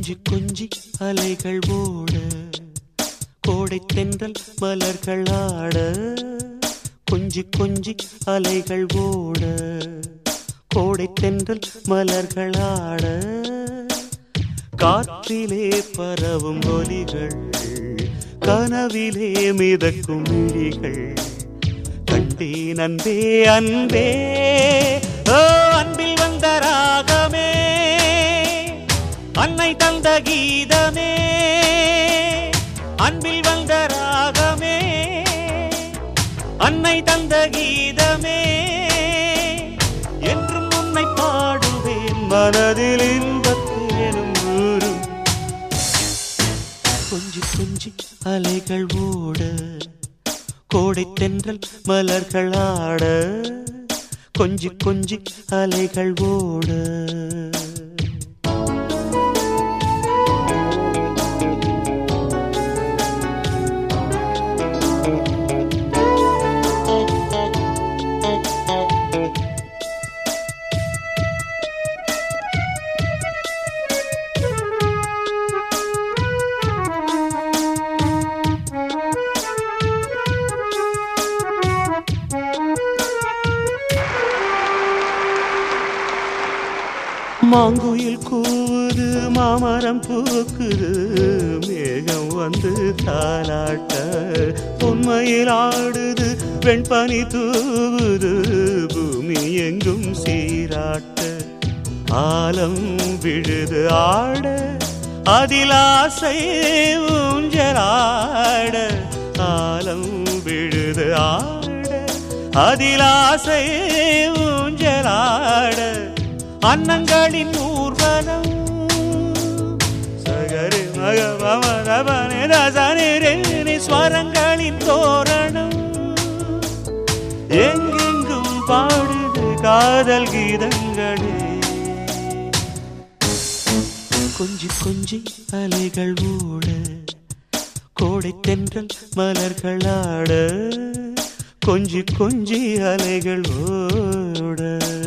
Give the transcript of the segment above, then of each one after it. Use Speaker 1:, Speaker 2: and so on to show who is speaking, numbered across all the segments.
Speaker 1: கொஞ்சி கொஞ்சி அலைகள் ஓட கோடை தென்றல் மலர்கள் ஆட கொஞ்சி கொஞ்சி அலைகள் ஓட கோடை தென்றல் மலர்கள் ஆட காற்றிலே பரவும் ஒலிகள் கனவிலே மிதக்கும் விழிகள் கண்டேன் அன்பே அன்பே ஓ அன்பில் வந்த ராகமே அன்னை தந்த கீதமே அன்பில் வந்த ராகமே அன்னை தந்த கீதமே என்றும் உன்னை பாடுவேன் மனதில் இன்பத்தேனும் ஊரும் கொஞ்சி கொஞ்சி அலைகள் ஓட கோடை தென்றல் மலர்கள் ஆட கொஞ்சி கொஞ்சி அலைகள் ஓட மாங்குயில் கூவுது மாமரம் பூக்குது மேகம் வந்து தாலாட்ட உண்மையில் ஆடுது வெண்பனி தூவுது பூமி எங்கும் சீராட்ட ஆலம் விழுது ஆட அதில் ஆசை ஊஞ்சலாட ஆலம் விழுது ஆட அதில் ஆசை ஊஞ்சலாட அன்னங்களின் ஊர்வலம் சகரி மக மமதபனி ரசனி ஸ்வரங்களின் தோரணம் எங்கெங்கும் பாடுது காதல் கீதங்களே கொஞ்சி கொஞ்சி அலைகள் ஓட கோடை தென்றல் மலர்கள் ஆட கொஞ்சி கொஞ்சி அலைகள் ஓட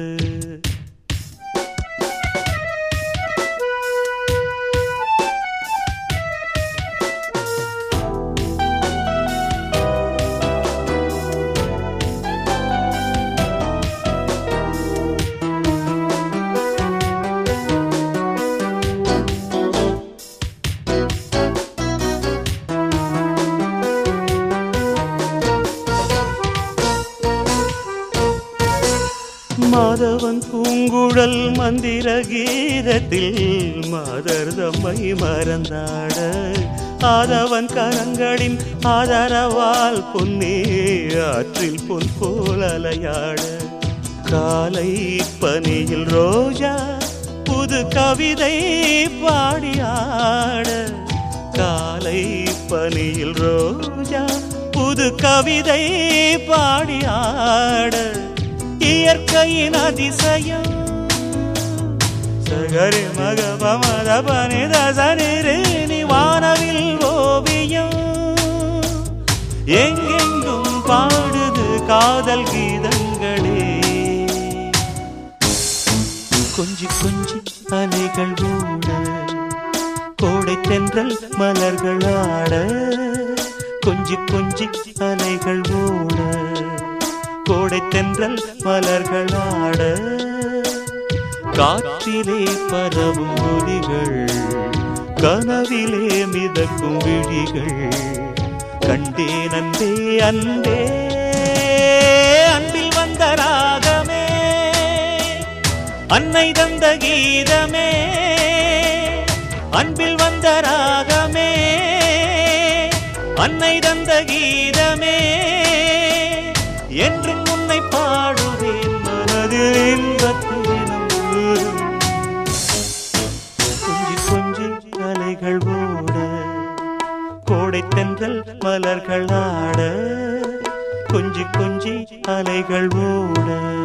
Speaker 1: மாதவன் பூங்குழல் மந்திர கீதத்தில் மாதர் தம்மை மறந்தாட ஆதவன் கரங்களின் ஆதரவால் பொன்னே ஆற்றில் பொன் போல் அலையாட காலை பனியில் ரோஜா புது கவிதை பாடியாட காலை பனியில் ரோஜா புது கவிதை பாடியாட இயற்கையின் அதிசயம் சகரி மக பமத பனித சனிரேனி வானவில் ஓவியம் எங்கெங்கும் பாடுது காதல் கீதங்களே கொஞ்சி கொஞ்சி அலைகள் ஓட கோடை தென்றல் மலர்கள் ஆட கொஞ்சி கொஞ்சி அலைகள் ஓட கோடை தென்றல் மலர்கள் ஆட காற்றிலே பரவும் ஒலிகள் கனவிலே மிதக்கும் விழிகள் கண்டேன் அன்பே அன்பே அன்பில் வந்த ராகமே அன்னை தந்த கீதமே அன்பில் வந்த ராகமே அன்னை தந்த கீதமே என்றும் உன்னை பாடுவேன் மனதில் இன்பத்தேனும் ஊரும் கொஞ்சி கொஞ்சி அலைகள் ஓட கோடை தென்றல் மலர்கள் ஆட கொஞ்சி கொஞ்சி அலைகள் ஓட